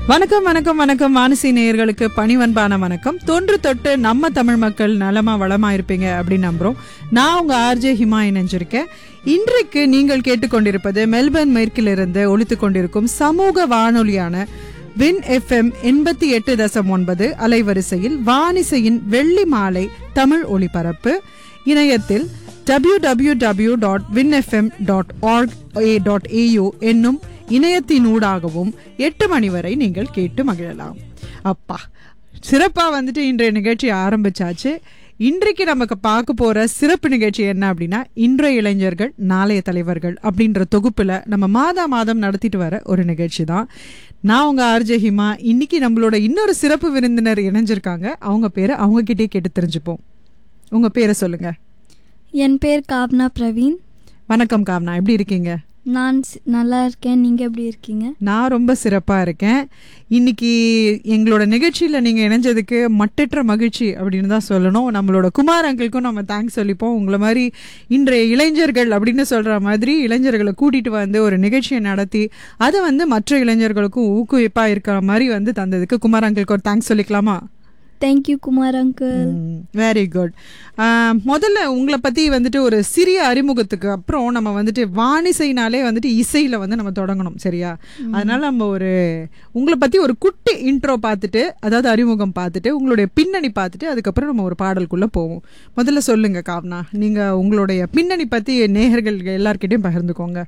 வணக்கம் வணக்கம் வணக்கம் மானசி நேயர்களுக்கு பணிவன்பான வணக்கம் தொன்று தொட்டு நம்ம தமிழ் மக்கள் நலமா வளமா இருப்பீங்க அப்படின்னு நம்புறோம் நான் உங்க ஆர்ஜே ஹிமா இணைஞ்சிருக்கேன் இன்றைக்கு நீங்கள் கேட்டுக்கொண்டிருப்பது மெல்பர்ன் மேற்கிலிருந்து ஒழித்துக் கொண்டிருக்கும் சமூக வானொலியான வின் எஃப்எம் எண்பத்தி எட்டு தசம் ஒன்பது அலைவரிசையில் வானிசையின் வெள்ளி மாலை தமிழ் ஒளிபரப்பு இணையத்தில் www.winfm.org.au dot WinFM dot org A dot AU என்னும் இணையத்தினூடாகவும் எட்டு மணி வரை நீங்கள் கேட்டு மகிழலாம் அப்பா சிறப்பா வந்துட்டு இன்றைய நிகழ்ச்சி ஆரம்பிச்சாச்சு இன்றைக்கு நமக்கு பார்க்க போற சிறப்பு நிகழ்ச்சி என்ன அப்படின்னா இன்றைய இளைஞர்கள் நாளைய தலைவர்கள் அப்படின்ற தொகுப்புல நம்ம மாதா மாதம் நடத்திட்டு வர ஒரு நிகழ்ச்சி தான் நான் உங்க ஆர்ஜே ஹிமா இன்னைக்கு நம்மளோட இன்னொரு சிறப்பு விருந்தினர் இணைஞ்சிருக்காங்க அவங்க பேரை அவங்க கிட்டே கேட்டு தெரிஞ்சுப்போம் உங்க பேரை சொல்லுங்க என் பேர் காவ்னா பிரவீன் வணக்கம் காவ்னா எப்படி இருக்கீங்க நான் சி- நல்லா இருக்கேன் நீங்கள் எப்படி இருக்கீங்க நான் ரொம்ப சிறப்பாக இருக்கேன் இன்னைக்கு எங்களோட நிகழ்ச்சியில் நீங்கள் இணைஞ்சதுக்கு மட்டற்ற மகிழ்ச்சி அப்படின்னு தான் சொல்லணும் நம்மளோட குமார் அங்கிளுக்கும் நம்ம தேங்க்ஸ் சொல்லிப்போம் உங்களை மாதிரி இன்றைய இளைஞர்கள் அப்படின்னு சொல்கிற மாதிரி இளைஞர்களை கூட்டிகிட்டு வந்து ஒரு நிகழ்ச்சியை நடத்தி அதை வந்து மற்ற இளைஞர்களுக்கும் ஊக்குவிப்பாக இருக்கிற மாதிரி வந்து தந்ததுக்கு குமார் அங்கிளுக்கு ஒரு தேங்க்ஸ் சொல்லிக்கலாமா thank you Kumar uncle very good முதல்ல உங்களை பற்றி வந்துட்டு ஒரு சிறிய அறிமுகத்துக்கு அப்புறம் நம்ம வந்துட்டு வானிசைனாலே வந்துட்டு இசையில் வந்து நம்ம தொடங்கணும் சரியா அதனால நம்ம ஒரு உங்களை பற்றி ஒரு குட்டி இன்ட்ரோ பார்த்துட்டு அதாவது அறிமுகம் பார்த்துட்டு உங்களுடைய பின்னணி பார்த்துட்டு அதுக்கப்புறம் நம்ம ஒரு பாடலுக்குள்ளே போவோம் முதல்ல சொல்லுங்க காவ்னா நீங்கள் உங்களுடைய பின்னணி பற்றி நேயர்கள் எல்லார்கிட்டையும் பகிர்ந்துக்கோங்க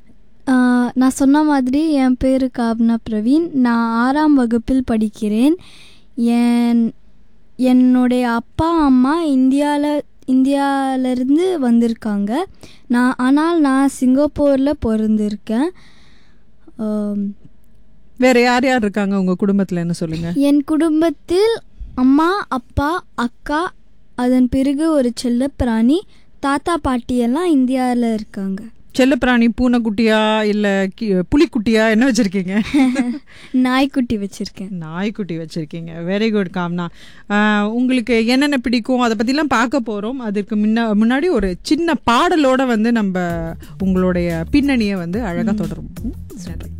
ஆஹ், நான் சொன்ன மாதிரி என் பேர் காவ்னா பிரவீன் நான் ஆறாம் வகுப்பில் படிக்கிறேன் என் என்னுடைய அப்பா அம்மா இந்தியாவில் இந்தியாவிலேருந்து வந்திருக்காங்க நான் ஆனால் நான் சிங்கப்பூரில் பிறந்திருக்கேன் ஆம், வேற யார் யார் இருக்காங்க உங்கள் குடும்பத்தில் என்ன சொல்லுங்க என் குடும்பத்தில் அம்மா அப்பா அக்கா அதன் பிறகு ஒரு செல்லப்பிராணி தாத்தா பாட்டி எல்லாம் இந்தியாவில் இருக்காங்க செல்லப்பிராணி பூனைக்குட்டியா இல்லை புலிக்குட்டியா என்ன வச்சுருக்கீங்க நாய்க்குட்டி வச்சிருக்கேன் நாய்க்குட்டி வச்சிருக்கீங்க வெரி குட் காம்னா ஆஹ் உங்களுக்கு என்னென்ன பிடிக்கும் அதை பற்றிலாம் பார்க்க போகிறோம் அதுக்கு முன்ன முன்னாடி ஒரு சின்ன பாடலோட வந்து நம்ம உங்களுடைய பின்னணியை வந்து அழகாக தொடரும்